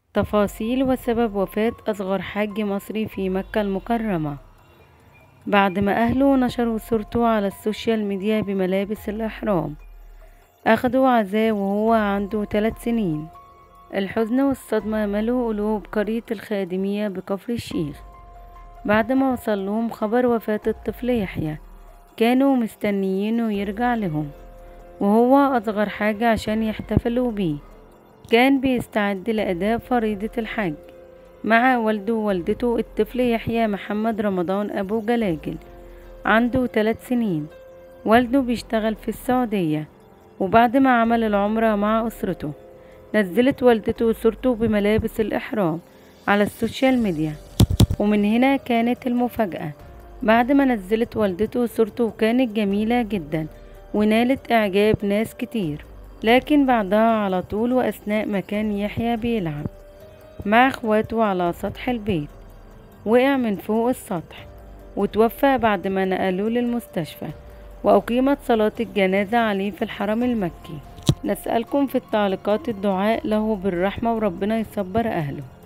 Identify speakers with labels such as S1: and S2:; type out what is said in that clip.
S1: تفاصيل وسبب وفاة أصغر حاج مصري في مكة المكرمة بعد ما أهله نشروا صورته على السوشيال ميديا بملابس الإحرام أخدوا عزاه وهو عنده ثلاث سنين الحزن والصدمة ملوا قلوب قرية الخادمية بكفر الشيخ بعد ما وصل لهم خبر وفاة الطفل يحيى كانوا مستنيينه يرجع لهم وهو أصغر حاجة عشان يحتفلوا بيه كان بيستعد لأداء فريضة الحج مع والده ووالدته الطفل يحيى محمد رمضان أبو جلاجل عنده ثلاث سنين والده بيشتغل في السعودية وبعد ما عمل العمرة مع أسرته نزلت والدته صورته بملابس الإحرام على السوشيال ميديا ومن هنا كانت المفاجأة بعد ما نزلت والدته صورته كانت جميلة جدا ونالت إعجاب ناس كتير لكن بعدها على طول وأثناء ما كان يحيى بيلعب مع اخواته على سطح البيت وقع من فوق السطح وتوفى بعد ما نقلوه للمستشفى وأقيمت صلاة الجنازة عليه في الحرم المكي نسألكم في التعليقات الدعاء له بالرحمة وربنا يصبر أهله